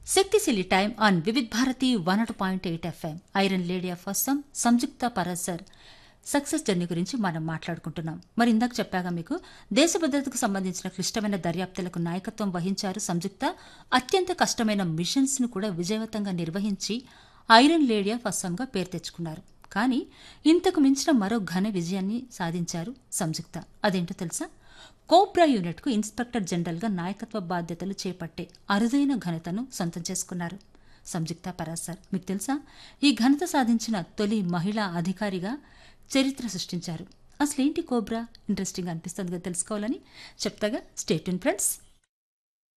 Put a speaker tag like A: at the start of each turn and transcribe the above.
A: శక్తిశీలి time on Vividh Bharati one at point eight FM iron lady of Assam Sanjukta Parashar success journey గురించి మనం మాట్లాడుకుంటున్నాం మరి ఇందాక చెప్పాగా మీకు దేశ భద్రతకు సంబంధించిన క్లిష్టమైన దర్యాప్తులకు నాయకత్వం వహించారు సంయుక్త అత్యంత కష్టమైన మిషన్స్ ను కూడా విజయవంతంగా నిర్వహించి ఐరన్ లేడీ ఆఫ్ అస్సాంగా పేరు తెచ్చుకున్నారు కానీ ఇంతకు మించిన మరో ఘన విజయాన్ని సాధించారు సంయుక్త అదేంటో తెలుసా కోబ్రా యూనిట్కు ఇన్స్పెక్టర్ జనరల్గా నాయకత్వ బాధ్యతలు చేపట్టే అరుదైన ఘనతను సొంతం చేసుకున్నారు సంయుక్త పరాసర్ మీకు తెలుసా ఈ ఘనత సాధించిన తొలి మహిళా అధికారిగా చరిత్ర సృష్టించారు అసలేంటి కోబ్రా ఇంట్రెస్టింగ్ అనిపిస్తుంది కదా తెలుసుకోవాలని చెప్తాగా స్టేట్యూన్ ఫ్రెండ్స్